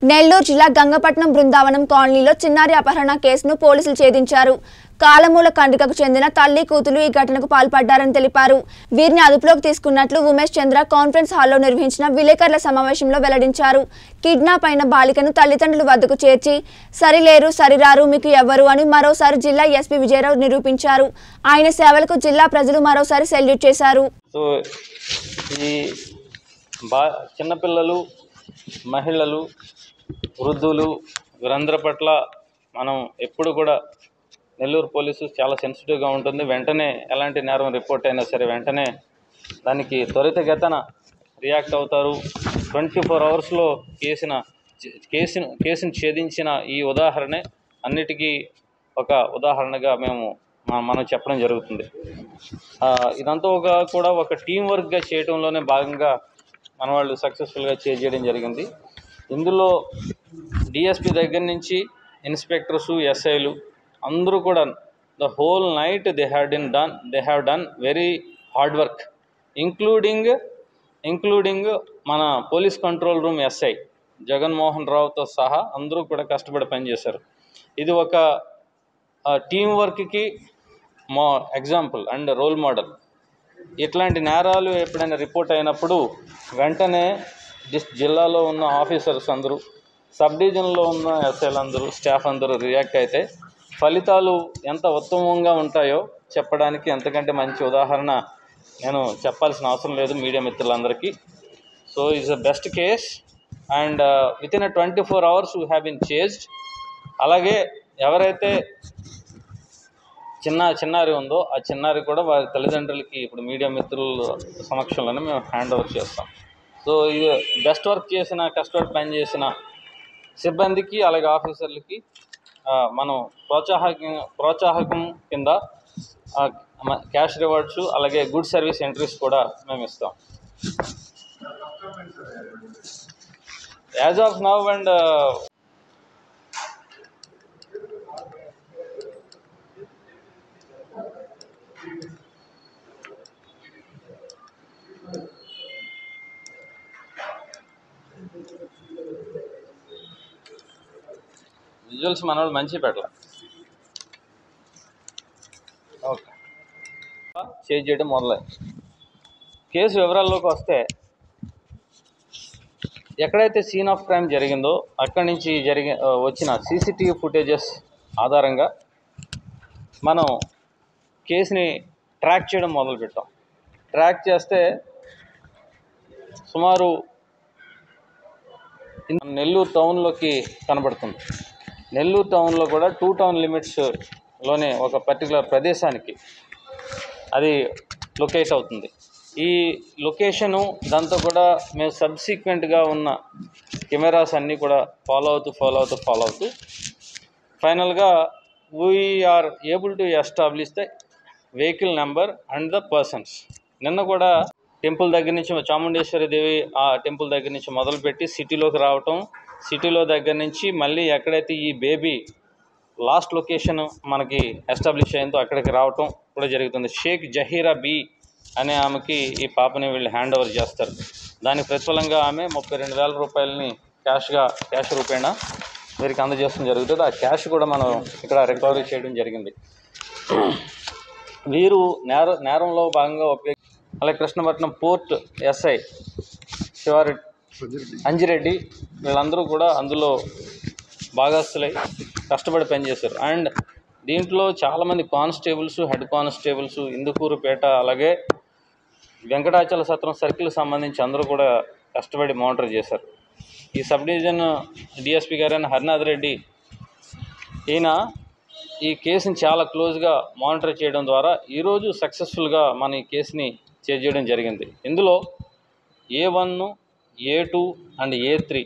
నెల్లూరు జిల్లా గంగపట్నం బృందావనం కాలనీలో చిన్నారి అపహరణ కేసును పోలీసులు ఛేదించారు కాలమూల కండ్రికకు చెందిన తల్లి కూతురు ఈ ఘటనకు పాల్పడ్డారని తెలిపారు వీరిని అదుపులోకి తీసుకున్నట్లు ఉమేష్ చంద్ర కాన్ఫరెన్స్ హాల్లో నిర్వహించిన విలేకరుల సమావేశంలో వెల్లడించారు కిడ్నాప్ అయిన బాలికను తల్లిదండ్రుల వద్దకు చేర్చి సరిలేరు సరిరారు మీకు ఎవ్వరు అని మరోసారి జిల్లా ఎస్పీ విజయరావు నిరూపించారు ఆయన సేవలకు జిల్లా ప్రజలు మరోసారి సెల్యూట్ చేశారు సో ఈ బా చిన్నపిల్లలు మహిళలు వృద్ధులు వీరందరి పట్ల మనం ఎప్పుడు కూడా నెల్లూరు పోలీసు చాలా సెన్సిటివ్గా ఉంటుంది వెంటనే ఎలాంటి నేరం రిపోర్ట్ అయినా సరే వెంటనే దానికి త్వరితగతన రియాక్ట్ అవుతారు ట్వంటీ ఫోర్ అవర్స్లో కేసిన కేసును కేసును ఛేదించిన ఈ ఉదాహరణే అన్నిటికీ ఒక ఉదాహరణగా మేము మ- మనం చెప్పడం జరుగుతుంది ఆ, ఇదంతా ఒక కూడా ఒక టీం వర్క్గా చేయడంలోనే భాగంగా మన వాళ్ళు సక్సెస్ఫుల్గా చేయడం జరిగింది ఇందులో డిఎస్పి దగ్గర నుంచి ఇన్స్పెక్టర్సు ఎస్ఐలు అందరూ కూడా the whole night they have din done they have done very hard work including including మన police control room SI Jaganmohan రావుతో సహా అందరూ కూడా కష్టపడి పనిచేశారు ఇది ఒక టీం వర్క్కి మా ఎగ్జాంపుల్ అండ్ రోల్ మోడల్ ఇట్లాంటి నేరాలు ఎప్పుడైనా రిపోర్ట్ అయినప్పుడు వెంటనే డిస్ జిల్లాలో ఉన్న ఆఫీసర్స్ అందరూ సబ్ డివిజన్లో ఉన్న ఎస్ఐలు అందరూ స్టాఫ్ అందరూ రియాక్ట్ అయితే ఫలితాలు ఎంత ఉత్తమంగా ఉంటాయో చెప్పడానికి ఎంతకంటే మంచి ఉదాహరణ నేను చెప్పాల్సిన అవసరం లేదు మీడియా మిత్రులందరికీ so is the best case and with in a twenty four hours we have been chased అలాగే ఎవరైతే చిన్న చిన్నారి ఉందో ఆ చిన్నారి కూడా వారి తల్లిదండ్రులకి ఇప్పుడు మీడియా మిత్రుల సమక్షంలోనే మేము హ్యాండ్ ఓవర్ చేస్తాం సో ఇది బెస్ట్ వర్క్ చేసిన కష్టపడి పని చేసిన సిబ్బందికి అలాగే ఆఫీసర్లకి ఆ, మనం ప్రోత్సాహకం ప్రోత్సాహకం కింద క్యాష్ రివార్డ్స్ అలాగే గుడ్ సర్వీస్ ఎంట్రీస్ కూడా మేము ఇస్తాం as of now and visuals మన వాళ్ళు మంచి పెట్టాలి ఓకే చేంజ్ చేయడం మొదలై కేసు వివరాల్లోకి వస్తే ఎక్కడైతే సీన్ ఆఫ్ క్రైమ్ జరిగిందో అక్కడి నుంచి జరిగి ఆ, వచ్చిన సీసీటీవీ ఫుటేజెస్ ఆధారంగా మనం కేసుని ట్రాక్ చేయడం మొదలుపెట్టాం ట్రాక్ చేస్తే సుమారు ఇన్- నెల్లూరు టౌన్లోకి కనబడుతుంది నెల్లూరు టౌన్లో కూడా టూ టౌన్ లిమిట్స్లోనే ఒక పర్టికులర్ ప్రదేశానికి అది లొకేట్ అవుతుంది ఈ లొకేషను దాంతో కూడా మేము సబ్సిక్వెంట్గా ఉన్న కెమెరాస్ అన్నీ కూడా ఫాలో అవుతూ ఫాలో అవుతూ ఫాలో అవుతూ ఫైనల్గా we are able to establish the vehicle number and the persons నిన్న కూడా టెంపుల్ దగ్గర నుంచి చాముండేశ్వరి దేవి ఆ టెంపుల్ దగ్గర నుంచి మొదలుపెట్టి సిటీలోకి రావటం సిటీలో దగ్గర నుంచి మళ్ళీ ఎక్కడైతే ఈ బేబీ లాస్ట్ లొకేషన్ మనకి ఎస్టాబ్లిష్ అయిందో అక్కడికి రావటం కూడా జరుగుతుంది షేక్ జహీరా బి అనే ఆమెకి ఈ పాపని వీళ్ళు హ్యాండ్ ఓవర్ చేస్తారు దానికి ప్రతిఫలంగా ఆమె ముప్పై రెండు వేల రూపాయలని క్యాష్గా క్యాష్ రూపేణా వీరికి అందజేయడం జరుగుతుంది ఆ క్యాష్ కూడా మనం ఇక్కడ రికవరీ చేయడం జరిగింది వీరు నేర నేరంలో భాగంగా ఉపయోగ అలాగే కృష్ణపట్నం పోర్ట్ ఎస్ఐ శివారెడ్డి అంజిరెడ్డి వీళ్ళందరూ కూడా అందులో భాగస్తులై కష్టపడి పనిచేశారు అండ్ దీంట్లో చాలామంది కానిస్టేబుల్స్ హెడ్ కానిస్టేబుల్స్ ఇందుకూరుపేట అలాగే వెంకటాచల సత్రం సర్కిల్ సంబంధించి అందరూ కూడా కష్టపడి మానిటర్ చేశారు ఈ సబ్ డివిజన్ డిఎస్పీ గారైన హరినాథ్ రెడ్డి ఈయన ఈ కేసుని చాలా క్లోజ్గా మానిటర్ చేయడం ద్వారా ఈరోజు సక్సెస్ఫుల్గా మన ఈ కేసుని చేజ్ చేయడం జరిగింది ఇందులో A one A two and A three